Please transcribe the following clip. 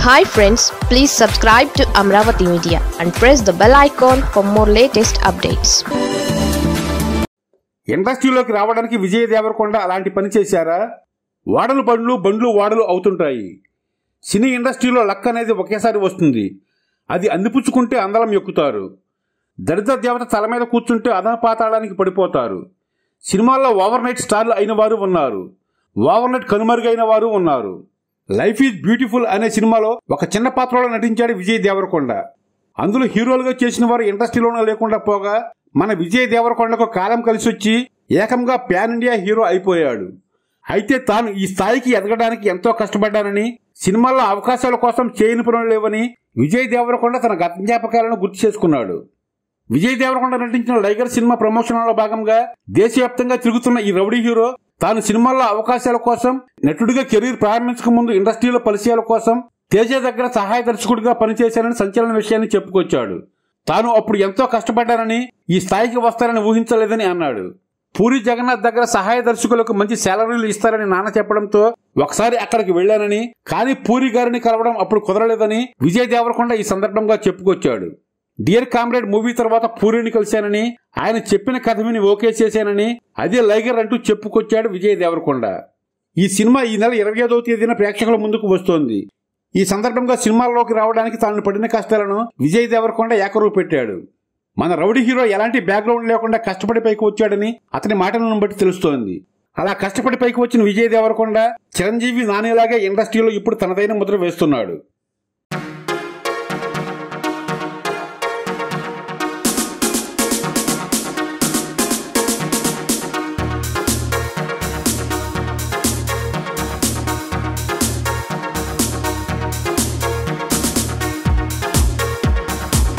hi friends please subscribe to Amaravati media and press the bell icon for more latest updates ఇండస్ట్రీలోకి రావడానికి విజయ్ దేవరకొండ అలాంటి పని చేశారా వాడలు బండ్లు బండ్లు వాడలు అవుతుంటాయి సినీ ఇండస్ట్రీలో లక్ అనేది ఒకేసారి వస్తుంది అది అందిపుచ్చుకుంటే అందలం ఎక్కుతారు దరిద్ర దేవత తల మీద కూర్చుంటే అధపాతాళానికి పడిపోతారు సినిమాల్లో ఓవర్ నైట్ స్టార్లు అయిన వారు ఉన్నారు ఓవర్ నైట్ కనుమరుగైన వారు ఉన్నారు లైఫ్ ఈజ్ బ్యూటిఫుల్ అనే సినిమాలో ఒక చిన్న పాత్రలో నటించాడు విజయ్ దేవరకొండ అందులో హీరోలుగా చేసిన వారు ఇండస్ట్రీలోనే లేకుండా పోగా మన విజయ్ దేవరకొండకు కాలం కలిసి వచ్చి ఏకంగా ప్యాన్ ఇండియా హీరో అయిపోయాడు అయితే తాను ఈ స్థాయికి ఎదగడానికి ఎంతో కష్టపడ్డానని సినిమాల్లో అవకాశాల కోసం చేయని పనులు లేవని విజయ్ దేవరకొండ తన గత జ్ఞాపకాలను గుర్తు చేసుకున్నాడు విజయ్ దేవరకొండ నటించిన లైగర్ సినిమా ప్రమోషన్లో భాగంగా దేశవ్యాప్తంగా తిరుగుతున్న ఈ రౌడీ హీరో తాను సినిమాల్లో అవకాశాల కోసం నటుడిగా కెరీర్ ప్రారంభించక ముందు ఇండస్ట్రీలో పరిచయాల కోసం తేజ దగ్గర సహాయ దర్శకుడిగా పనిచేశానని సంచలన విషయాన్ని చెప్పుకొచ్చాడు తాను అప్పుడు ఎంతో కష్టపడ్డానని ఈ స్థాయికి వస్తానని ఊహించలేదని అన్నాడు పూరి జగన్నాథ్ దగ్గర సహాయ దర్శకులకు మంచి శాలరీలు ఇస్తారని నాన్న చెప్పడంతో ఒకసారి అక్కడికి వెళ్లానని కానీ పూరి గారిని కలవడం అప్పుడు కుదరలేదని విజయ్ దేవరకొండ ఈ సందర్భంగా చెప్పుకొచ్చాడు డియర్ కామ్రేడ్ మూవీ తర్వాత పూరిని కలిశానని ఆయన చెప్పిన కథ విని ఓకే చేశానని అదే లైగర్ అంటూ చెప్పుకొచ్చాడు విజయ్ దేవరకొండ ఈ సినిమా ఈ నెల ఇరవై ఐదవ తేదీన ప్రేక్షకుల ముందుకు వస్తోంది ఈ సందర్భంగా సినిమాల్లోకి రావడానికి తాను పడిన కష్టాలను విజయ్ దేవరకొండ ఏకరువు పెట్టాడు మన రౌడీ హీరో ఎలాంటి బ్యాక్గ్రౌండ్ లేకుండా కష్టపడి పైకి వచ్చాడని అతని మాటలను బట్టి తెలుస్తోంది అలా కష్టపడి పైకి వచ్చిన విజయ్ దేవరకొండ చిరంజీవి నానేలాగే ఇండస్ట్రీలో ఇప్పుడు తనదైన ముద్ర వేస్తున్నాడు